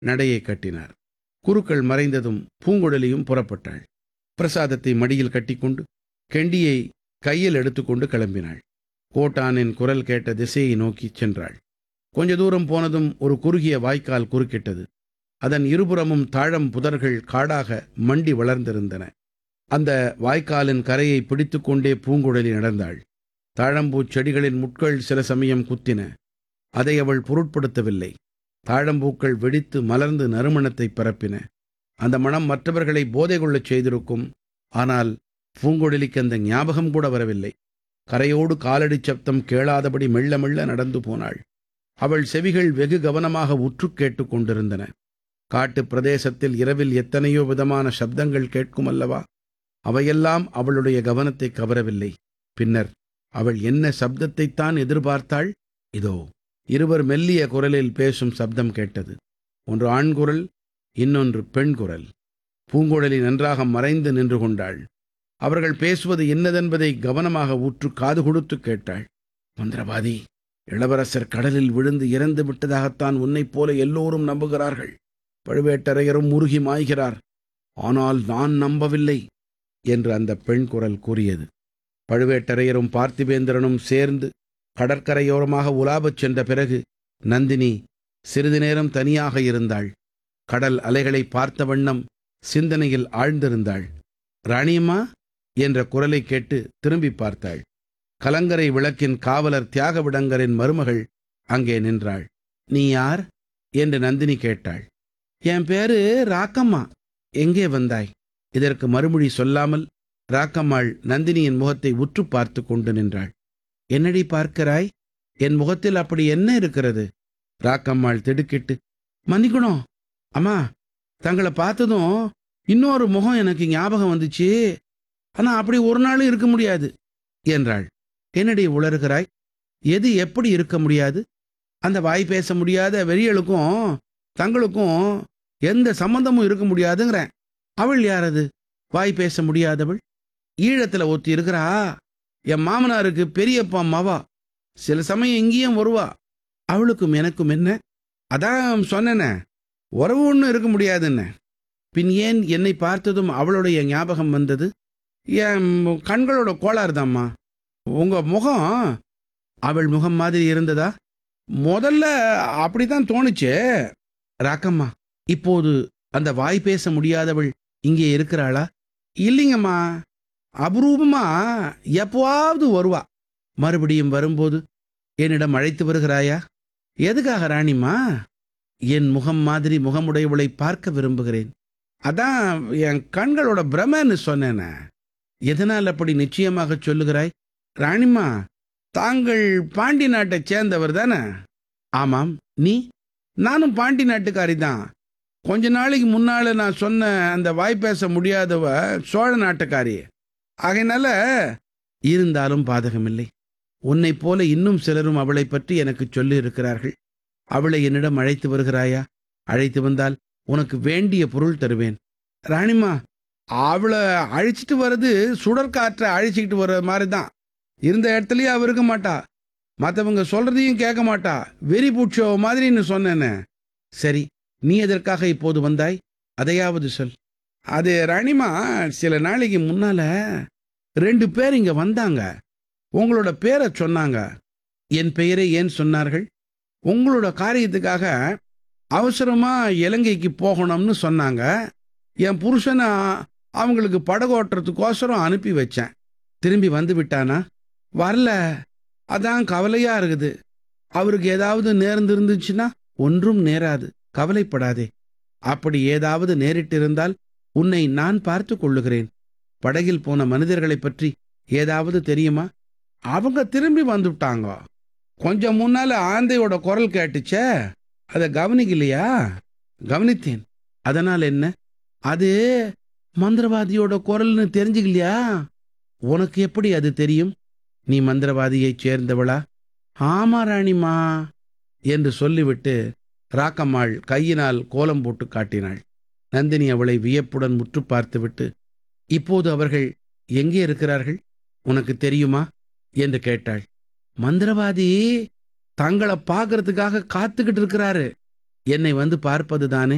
நடையை கட்டினார் குருக்கள் மறைந்ததும் பூங்குழலியும் புறப்பட்டாள் பிரசாதத்தை மடியில் கட்டிக்கொண்டு கெண்டியை கையில் எடுத்துக்கொண்டு கிளம்பினாள் கோட்டானின் குரல் கேட்ட திசையை நோக்கிச் சென்றாள் கொஞ்ச தூரம் போனதும் ஒரு குறுகிய வாய்க்கால் குறுக்கிட்டது அதன் இருபுறமும் தாழம் புதர்கள் காடாக மண்டி வளர்ந்திருந்தன அந்த வாய்க்காலின் கரையை பிடித்துக்கொண்டே பூங்குழலி நடந்தாள் தாழம்பூச் செடிகளின் முட்கள் சில சமயம் குத்தின அதை அவள் பொருட்படுத்தவில்லை தாழம்பூக்கள் வெடித்து மலர்ந்து நறுமணத்தை பரப்பின அந்த மணம் மற்றவர்களை போதை கொள்ளச் செய்திருக்கும் ஆனால் பூங்குழலிக்கு அந்த ஞாபகம் கூட வரவில்லை கரையோடு காலடி சப்தம் கேளாதபடி மெல்ல மெல்ல நடந்து போனாள் அவள் செவிகள் வெகு கவனமாக உற்று கேட்டுக் கொண்டிருந்தன காட்டுப் பிரதேசத்தில் இரவில் எத்தனையோ விதமான சப்தங்கள் கேட்கும் அல்லவா அவையெல்லாம் அவளுடைய கவனத்தை கவரவில்லை பின்னர் அவள் என்ன சப்தத்தைத்தான் எதிர்பார்த்தாள் இதோ இருவர் மெல்லிய குரலில் பேசும் சப்தம் கேட்டது ஒன்று ஆண் குரல் இன்னொன்று பெண் குரல் பூங்குழலி நன்றாக மறைந்து நின்று கொண்டாள் அவர்கள் பேசுவது என்னதென்பதை கவனமாக ஊற்று காது கொடுத்து கேட்டாள் மந்திரவாதி இளவரசர் கடலில் விழுந்து இறந்து விட்டதாகத்தான் உன்னைப் போல எல்லோரும் நம்புகிறார்கள் பழுவேட்டரையரும் முருகி மாய்கிறார் ஆனால் நான் நம்பவில்லை என்று அந்த பெண் குரல் கூறியது பழுவேட்டரையரும் பார்த்திபேந்திரனும் சேர்ந்து கடற்கரையோரமாக உலாவச் சென்ற பிறகு நந்தினி சிறிது நேரம் தனியாக இருந்தாள் கடல் அலைகளை பார்த்த வண்ணம் சிந்தனையில் ஆழ்ந்திருந்தாள் ராணியம்மா என்ற குரலை கேட்டு திரும்பி பார்த்தாள் கலங்கரை விளக்கின் காவலர் தியாகவிடங்கரின் மருமகள் அங்கே நின்றாள் நீ யார் என்று நந்தினி கேட்டாள் என் பேரு ராக்கம்மா எங்கே வந்தாய் இதற்கு மறுமொழி சொல்லாமல் ராக்கம்மாள் நந்தினியின் முகத்தை உற்று பார்த்து கொண்டு நின்றாள் என்னடி பார்க்கிறாய் என் முகத்தில் அப்படி என்ன இருக்கிறது ராக்கம்மாள் திடுக்கிட்டு மன்னிக்கணும் அம்மா தங்களை பார்த்ததும் இன்னொரு முகம் எனக்கு ஞாபகம் வந்துச்சு ஆனா அப்படி ஒரு நாளும் இருக்க முடியாது என்றாள் என்னடி உளறுகிறாய் எது எப்படி இருக்க முடியாது அந்த வாய் பேச முடியாத வெறியலுக்கும் தங்களுக்கும் எந்த சம்பந்தமும் இருக்க முடியாதுங்கிறேன் அவள் யாரது வாய் பேச முடியாதவள் ஈழத்துல ஒருத்தி இருக்கிறா என் மாமனாருக்கு பெரியப்பா மாவா சில சமயம் இங்கேயும் வருவா அவளுக்கும் எனக்கும் என்ன அதான் சொன்னேனே உறவு ஒன்றும் இருக்க முடியாதுன்னு பின் ஏன் என்னை பார்த்ததும் அவளுடைய ஞாபகம் வந்தது என் கண்களோட கோளாறு தாம்மா உங்க முகம் அவள் முகம் மாதிரி இருந்ததா முதல்ல அப்படித்தான் தோணுச்சு ராக்கம்மா இப்போது அந்த வாய் பேச முடியாதவள் இங்கே இருக்கிறாளா இல்லைங்கம்மா அபரூபமா எப்போவாவது வருவா மறுபடியும் வரும்போது என்னிடம் அழைத்து வருகிறாயா எதுக்காக ராணிம்மா என் முகம் மாதிரி முகமுடையவளை பார்க்க விரும்புகிறேன் அதான் என் கண்களோட பிரமன்னு சொன்னேனே எதனால் அப்படி நிச்சயமாக சொல்லுகிறாய் ராணிம்மா தாங்கள் பாண்டி நாட்டைச் சேர்ந்தவர் தானே ஆமாம் நீ நானும் பாண்டி நாட்டுக்காரி தான் கொஞ்ச நாளைக்கு முன்னால நான் சொன்ன அந்த வாய் பேச முடியாதவ சோழ நாட்டுக்காரி ஆகையினால இருந்தாலும் பாதகமில்லை உன்னைப் போல இன்னும் சிலரும் அவளை பற்றி எனக்கு சொல்லி இருக்கிறார்கள் அவளை என்னிடம் அழைத்து வருகிறாயா அழைத்து வந்தால் உனக்கு வேண்டிய பொருள் தருவேன் ராணிம்மா அவளை அழைச்சிட்டு வர்றது சுடற்காற்றை அழைச்சிக்கிட்டு வர்ற மாதிரி தான் இருந்த இடத்துலயே அவ இருக்க மாட்டா மற்றவங்க சொல்றதையும் கேட்க மாட்டா வெறி பூச்சோ மாதிரின்னு சொன்னேனே சரி நீ எதற்காக இப்போது வந்தாய் அதையாவது சொல் அது ராணிமா சில நாளைக்கு முன்னால ரெண்டு பேர் இங்க வந்தாங்க உங்களோட பேரை சொன்னாங்க என் பெயரை ஏன் சொன்னார்கள் உங்களோட காரியத்துக்காக அவசரமா இலங்கைக்கு போகணும்னு சொன்னாங்க என் புருஷனை அவங்களுக்கு படகோட்டுறதுக்கோசரம் அனுப்பி வச்சேன் திரும்பி வந்து விட்டானா வரல அதான் கவலையா இருக்குது அவருக்கு ஏதாவது நேர்ந்திருந்துச்சுன்னா ஒன்றும் நேராது கவலைப்படாதே அப்படி ஏதாவது நேரிட்டிருந்தால் உன்னை நான் பார்த்து கொள்ளுகிறேன் படகில் போன மனிதர்களைப் பற்றி ஏதாவது தெரியுமா அவங்க திரும்பி வந்துட்டாங்க கொஞ்சம் முன்னால ஆந்தையோட குரல் கேட்டுச்சே அதை கவனிக்கலையா கவனித்தேன் அதனால் என்ன அது மந்திரவாதியோட குரல்னு தெரிஞ்சுக்கலையா உனக்கு எப்படி அது தெரியும் நீ மந்திரவாதியைச் சேர்ந்தவளா ஆமா ராணிமா என்று சொல்லிவிட்டு ராக்கம்மாள் கையினால் கோலம் போட்டு காட்டினாள் நந்தினி அவளை வியப்புடன் முற்று பார்த்துவிட்டு இப்போது அவர்கள் எங்கே இருக்கிறார்கள் உனக்கு தெரியுமா என்று கேட்டாள் மந்திரவாதி தங்களை பார்க்கறதுக்காக காத்துக்கிட்டு இருக்கிறாரு என்னை வந்து பார்ப்பதுதானே